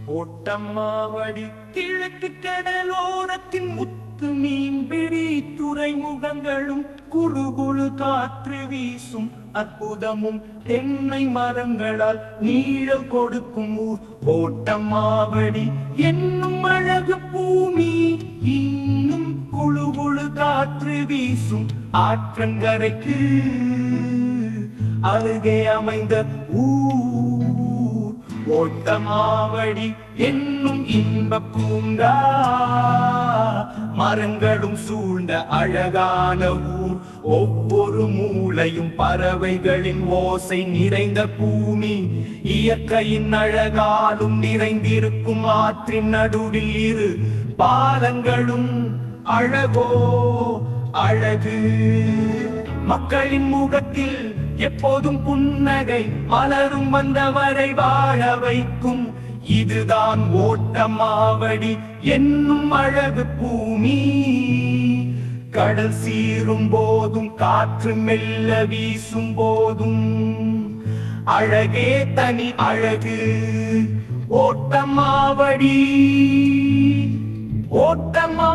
ஓட்டம்மாவடி கிழக்கு கடலோரத்தின் முத்து மீன்பிடி துறைமுகங்களும் குழு குழு காற்று வீசும் அற்புதமும் தென்னை மரங்களால் நீழல் கொடுக்கும் ஊர் ஓட்டம்மாவடி என்னும் அழகு பூமி இன்னும் குழு குழு காற்று வீசும் ஆற்றங்கரைக்கு அருகே அமைந்த ஊர் ஓட்டமாவடி என்னும் இன்ப பூங்கா மரங்களும் சூழ்ந்த அழகான ஊர் ஒவ்வொரு மூலையும் பறவைகளின் ஓசை நிறைந்த பூமி இயற்கையின் அழகாலும் நிறைந்திருக்கும் ஆற்றின் நடுவில் இரு பாலங்களும் அழகோ அழகு மக்களின் முகத்தில் எப்போதும் புன்னகை மலரும் வந்தவரை வாழ வைக்கும் இதுதான் ஓட்டமாவடி என்னும் அழகு பூமி கடல் சீரும் போதும் காற்று மெல்ல வீசும் போதும் அழகே தனி அழகு ஓட்டமாவடி ஓட்டமா